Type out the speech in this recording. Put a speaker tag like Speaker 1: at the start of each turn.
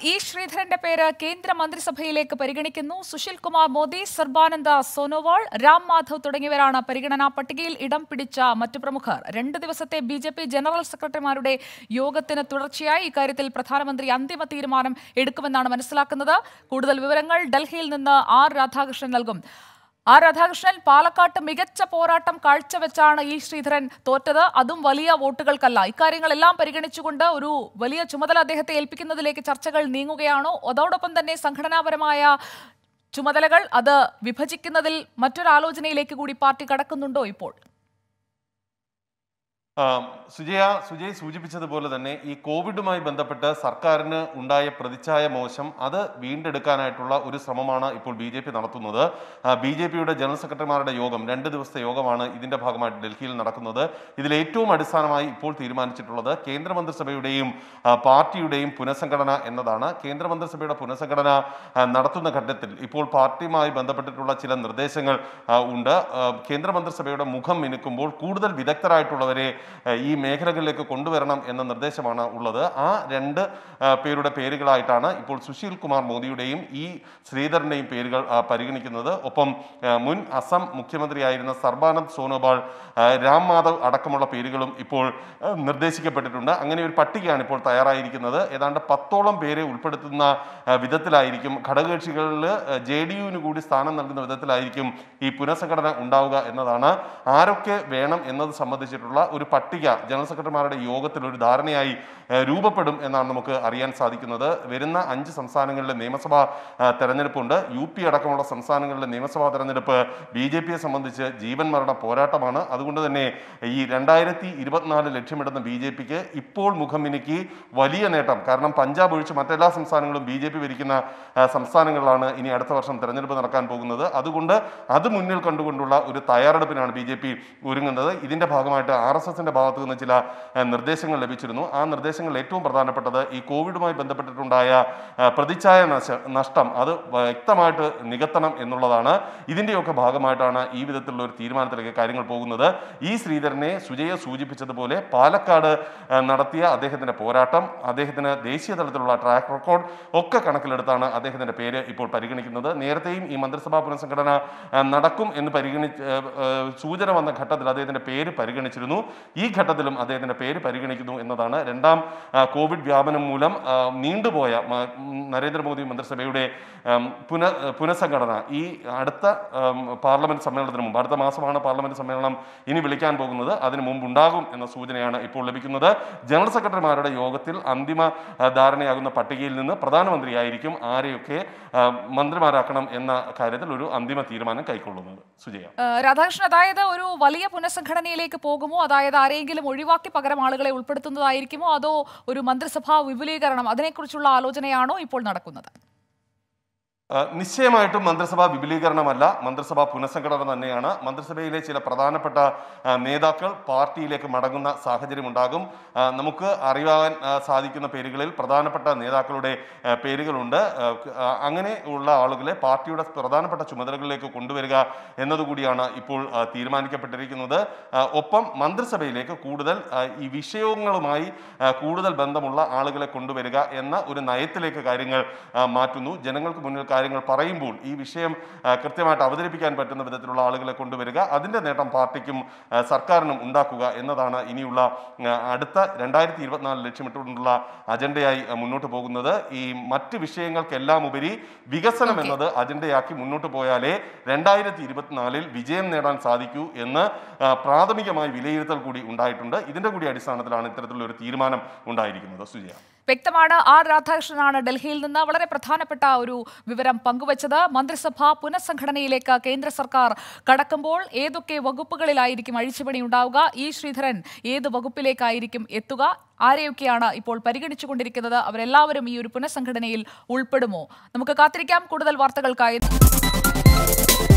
Speaker 1: E ശ്രീധരന്റെ പേര് കേന്ദ്ര മന്ത്രിസഭയിലേക്ക് പരിഗണിക്കുന്നു സുശീൽ കുമാർ മോദി സർബാനന്ദ സോനോവാൾ രാം മാധവ് തുടങ്ങിയവരാണ് പരിഗണനാ പട്ടികയിൽ ഇടം പിടിച്ച മറ്റു പ്രമുഖർ രണ്ട് ദിവസത്തെ ബി ജെ പി ജനറൽ സെക്രട്ടറിമാരുടെ യോഗത്തിന് തുടർച്ചയായി ഇക്കാര്യത്തിൽ പ്രധാനമന്ത്രി അന്തിമ തീരുമാനം എടുക്കുമെന്നാണ് മനസ്സിലാക്കുന്നത് കൂടുതൽ വിവരങ്ങൾ ഡൽഹിയിൽ നിന്ന് ആർ രാധാകൃഷ്ണൻ നൽകും ആർ രാധാകൃഷ്ണൻ പാലക്കാട്ട് മികച്ച പോരാട്ടം കാഴ്ചവെച്ചാണ് ഇ ശ്രീധരൻ തോറ്റത് അതും വലിയ വോട്ടുകൾക്കല്ല ഇക്കാര്യങ്ങളെല്ലാം പരിഗണിച്ചുകൊണ്ട് ഒരു വലിയ ചുമതല അദ്ദേഹത്തെ ഏൽപ്പിക്കുന്നതിലേക്ക് ചർച്ചകൾ നീങ്ങുകയാണോ അതോടൊപ്പം തന്നെ സംഘടനാപരമായ ചുമതലകൾ അത് വിഭജിക്കുന്നതിൽ മറ്റൊരാലോചനയിലേക്ക് കൂടി പാർട്ടി കടക്കുന്നുണ്ടോ ഇപ്പോൾ
Speaker 2: ആ, സുജയ സുജയ് സൂചിപ്പിച്ചതുപോലെ തന്നെ ഈ കോവിഡുമായി ബന്ധപ്പെട്ട് സർക്കാരിന് ഉണ്ടായ പ്രതിച്ഛായ മോശം അത് വീണ്ടെടുക്കാനായിട്ടുള്ള ഒരു ശ്രമമാണ് ഇപ്പോൾ ബി ജെ പി നടത്തുന്നത് ബി ജെ പിയുടെ ജനറൽ സെക്രട്ടറിമാരുടെ യോഗം രണ്ട് ദിവസത്തെ യോഗമാണ് ഇതിന്റെ ഭാഗമായിട്ട് ഡൽഹിയിൽ നടക്കുന്നത് ഇതിൽ ഏറ്റവും അടിസ്ഥാനമായി ഇപ്പോൾ തീരുമാനിച്ചിട്ടുള്ളത് കേന്ദ്രമന്ത്രിസഭയുടെയും ആ, പാർട്ടിയുടെയും പുനഃസംഘടന എന്നതാണ് കേന്ദ്രമന്ത്രിസഭയുടെ പുനഃസംഘടന ആ, നടത്തുന്ന ഘട്ടത്തിൽ ഇപ്പോൾ പാർട്ടിയുമായി ബന്ധപ്പെട്ടിട്ടുള്ള ചില നിർദ്ദേശങ്ങൾ ആ, ഉണ്ട് ആ, കേന്ദ്രമന്ത്രിസഭയുടെ മുഖം മിനുക്കുമ്പോൾ കൂടുതൽ വിദഗ്ധരായിട്ടുള്ളവരെ ആ, ഈ മേഖലകളിലേക്ക് കൊണ്ടുവരണം എന്ന നിർദ്ദേശമാണ് ഉള്ളത് ആ രണ്ട് ആ, പേരുടെ പേരുകളായിട്ടാണ് ഇപ്പോൾ സുശീൽ കുമാർ മോദിയുടെയും ഈ ശ്രീധരന്റെയും പേരുകൾ ആ, പരിഗണിക്കുന്നത് ഒപ്പം ആ, മുൻ അസം മുഖ്യമന്ത്രിയായിരുന്ന സർബാനന്ദ് സോനോവാൾ ആ, രാം മാധവ് അടക്കമുള്ള പേരുകളും ഇപ്പോൾ ആ, നിർദ്ദേശിക്കപ്പെട്ടിട്ടുണ്ട് അങ്ങനെ ഒരു പട്ടികയാണ് ഇപ്പോൾ തയ്യാറായിരിക്കുന്നത് ഏതാണ്ട് പത്തോളം പേരെ ഉൾപ്പെടുത്തുന്ന ആ, വിധത്തിലായിരിക്കും ഘടകകക്ഷികളിൽ ജെ ഡി യുവിന് കൂടി സ്ഥാനം നൽകുന്ന വിധത്തിലായിരിക്കും ഈ പുനഃസംഘടന ഉണ്ടാവുക എന്നതാണ് ആരൊക്കെ വേണം എന്നത് സംബന്ധിച്ചിട്ടുള്ള ഒരു പട്ടിക ജനറൽ സെക്രട്ടറിമാരുടെ യോഗത്തിൽ ഒരു ധാരണയായി ആ, രൂപപ്പെടും എന്നാണ് നമുക്ക് അറിയാൻ സാധിക്കുന്നത് വരുന്ന അഞ്ച് സംസ്ഥാനങ്ങളിലെ നിയമസഭാ ആ, തെരഞ്ഞെടുപ്പുണ്ട് യു പി അടക്കമുള്ള സംസ്ഥാനങ്ങളിലെ നിയമസഭാ തെരഞ്ഞെടുപ്പ് ബി ജെ പിയെ സംബന്ധിച്ച് ജീവൻ മരണ പോരാട്ടമാണ് അതുകൊണ്ട് തന്നെ ഈ രണ്ടായിരത്തി ഇരുപത്തിനാല് ലക്ഷ്യമിടുന്ന ബി ജെ പിക്ക് ഇപ്പോൾ മുഖം മിനുക്കി വലിയ നേട്ടം കാരണം പഞ്ചാബ് ഒഴിച്ച് മറ്റെല്ലാ സംസ്ഥാനങ്ങളും ബി ജെ പി ഭരിക്കുന്ന ആ, സംസ്ഥാനങ്ങളിലാണ് ഇനി അടുത്ത വർഷം തെരഞ്ഞെടുപ്പ് നടക്കാൻ പോകുന്നത് അതുകൊണ്ട് അത് മുന്നിൽ കണ്ടുകൊണ്ടുള്ള ഒരു തയ്യാറെടുപ്പിനാണ് ബി ജെ പി ഒരുങ്ങുന്നത് ഇതിന്റെ ഭാഗമായിട്ട് ആർ എസ് എസിന്റെ ഭാഗത്തു നിന്ന് ചില ആ, നിർദ്ദേശങ്ങൾ ലഭിച്ചിരുന്നു ആ നിർദ്ദേശങ്ങളിൽ ഏറ്റവും പ്രധാനപ്പെട്ടത് ഈ കോവിഡുമായി ബന്ധപ്പെട്ടിട്ടുണ്ടായ ആ, പ്രതിച്ഛായ നശ- നഷ്ടം അത് വ്യക്തമായിട്ട് നികത്തണം എന്നുള്ളതാണ് ഇതിന്റെയൊക്കെ ഭാഗമായിട്ടാണ് ഈ വിധത്തിലുള്ള ഒരു തീരുമാനത്തിലേക്ക് കാര്യങ്ങൾ പോകുന്നത് ഈ ശ്രീധരനെ സുജയ സൂചിപ്പിച്ചതുപോലെ പാലക്കാട് ആ, നടത്തിയ അദ്ദേഹത്തിന്റെ പോരാട്ടം അദ്ദേഹത്തിന് ദേശീയ തലത്തിലുള്ള ട്രാക്ക് റെക്കോർഡ് ഒക്കെ കണക്കിലെടുത്താണ് അദ്ദേഹത്തിന്റെ പേര് ഇപ്പോൾ പരിഗണിക്കുന്നത് നേരത്തെയും ഈ മന്ത്രിസഭാ പുനഃസംഘടന ആ, നടക്കും എന്ന് പരിഗണിച്ച് ആ, ആ, സൂചന വന്ന ഘട്ടത്തിൽ അദ്ദേഹത്തിന്റെ പേര് പരിഗണിച്ചിരുന്നു ഈ ഘട്ടത്തിലും അദ്ദേഹത്തിന്റെ പേര് പരിഗണിക്കുന്നു എന്നതാണ് രണ്ടാം ആ, കോവിഡ് വ്യാപനം മൂലം ആ, നീണ്ടുപോയ മ- ഉം, നരേന്ദ്രമോദി മന്ത്രിസഭയുടെ ആം, പുന പുനഃസംഘടന ഈ അടുത്ത ആം, പാർലമെന്റ് സമ്മേളനത്തിന് മുമ്പ് അടുത്ത മാസമാണ് പാർലമെന്റ് സമ്മേളനം ഇനി വിളിക്കാൻ പോകുന്നത് അതിന് മുമ്പ് ഉണ്ടാകും എന്ന സൂചനയാണ് ഇപ്പോൾ ലഭിക്കുന്നത് ജനറൽ സെക്രട്ടറിമാരുടെ യോഗത്തിൽ അന്തിമ ആ, ധാരണയാകുന്ന പട്ടികയിൽ നിന്ന് പ്രധാനമന്ത്രിയായിരിക്കും ആരെയൊക്കെ ആ, മന്ത്രിമാരാക്കണം എന്ന കാര്യത്തിൽ ഒരു അന്തിമ തീരുമാനം കൈക്കൊള്ളുന്നത് സുജയ
Speaker 1: ഏഹ് രാധാകൃഷ്ണൻ അതായത് ഒരു വലിയ പുനഃസംഘടനയിലേക്ക് പോകുമോ അതായത് ആരെങ്കിലും ഒഴിവാക്കി പകരം ആളുകളെ ഉൾപ്പെടുത്തുന്നതായിരിക്കുമോ അതോ ഒരു മന്ത്രിസഭാ വിപുലീകരണം അതിനെക്കുറിച്ചുള്ള ആലോചനയാണോ ഇപ്പോൾ നടക്കുന്നത്
Speaker 2: ആ, നിശ്ചയമായിട്ടും മന്ത്രിസഭാ വിപുലീകരണമല്ല മന്ത്രിസഭാ പുനഃസംഘടന തന്നെയാണ് മന്ത്രിസഭയിലെ ചില പ്രധാനപ്പെട്ട ആ, നേതാക്കൾ പാർട്ടിയിലേക്ക് മടങ്ങുന്ന സാഹചര്യം ഉണ്ടാകും ആ, നമുക്ക് അറിയാൻ ആ, സാധിക്കുന്ന പേരുകളിൽ പ്രധാനപ്പെട്ട നേതാക്കളുടെ ആ, പേരുകളുണ്ട് ആ, ആ, അങ്ങനെ ഉള്ള ആളുകളെ പാർട്ടിയുടെ പ്രധാനപ്പെട്ട ചുമതലകളിലേക്ക് കൊണ്ടുവരിക എന്നതുകൂടിയാണ് ഇപ്പോൾ ആ, തീരുമാനിക്കപ്പെട്ടിരിക്കുന്നത് ആ, ഒപ്പം മന്ത്രിസഭയിലേക്ക് കൂടുതൽ ആ, ഈ വിഷയങ്ങളുമായി ആ, കൂടുതൽ ബന്ധമുള്ള ആളുകളെ കൊണ്ടുവരിക എന്ന ഒരു നയത്തിലേക്ക് കാര്യങ്ങൾ ആ, മാറ്റുന്നു ജനങ്ങൾക്ക് മുന്നിൽ കാര്യങ്ങൾ പറയുമ്പോൾ ഈ വിഷയം ആ, കൃത്യമായിട്ട് അവതരിപ്പിക്കാൻ പറ്റുന്ന വിധത്തിലുള്ള ആളുകളെ കൊണ്ടുവരിക അതിന്റെ നേട്ടം പാർട്ടിക്കും ആ, സർക്കാരിനും ഉണ്ടാക്കുക എന്നതാണ് ഇനിയുള്ള ആ, അടുത്ത രണ്ടായിരത്തി ഇരുപത്തിനാല് ലക്ഷ്യമിട്ടുകൊണ്ടുള്ള അജണ്ടയായി ആ, മുന്നോട്ട് പോകുന്നത് ഈ മറ്റ് വിഷയങ്ങൾക്കെല്ലാം ഉപരി വികസനം എന്നത് അജണ്ടയാക്കി മുന്നോട്ട് പോയാലേ രണ്ടായിരത്തി ഇരുപത്തിനാലിൽ വിജയം നേടാൻ സാധിക്കൂ എന്ന് ആ, പ്രാഥമികമായി വിലയിരുത്തൽ കൂടി ഉണ്ടായിട്ടുണ്ട് ഇതിന്റെ കൂടി അടിസ്ഥാനത്തിലാണ് ഇത്തരത്തിലുള്ള ഒരു തീരുമാനം ഉണ്ടായിരിക്കുന്നത് സുജയ
Speaker 1: വ്യക്തമാണ് ആർ രാധാകൃഷ്ണനാണ് ഡൽഹിയിൽ നിന്ന് വളരെ പ്രധാനപ്പെട്ട ഒരു വിവരം പങ്കുവച്ചത് മന്ത്രിസഭ പുനഃസംഘടനയിലേക്ക് കേന്ദ്ര സർക്കാർ കടക്കുമ്പോൾ ഏതൊക്കെ വകുപ്പുകളിലായിരിക്കും അഴിച്ചുപണി ഉണ്ടാവുക ഈ ശ്രീധരൻ ഏത് വകുപ്പിലേക്കായിരിക്കും എത്തുക ആരെയൊക്കെയാണ് ഇപ്പോൾ പരിഗണിച്ചുകൊണ്ടിരിക്കുന്നത് അവരെല്ലാവരും ഈ ഒരു പുനഃസംഘടനയിൽ ഉൾപ്പെടുമോ നമുക്ക് കാത്തിരിക്കാം കൂടുതൽ വാർത്തകൾക്കായി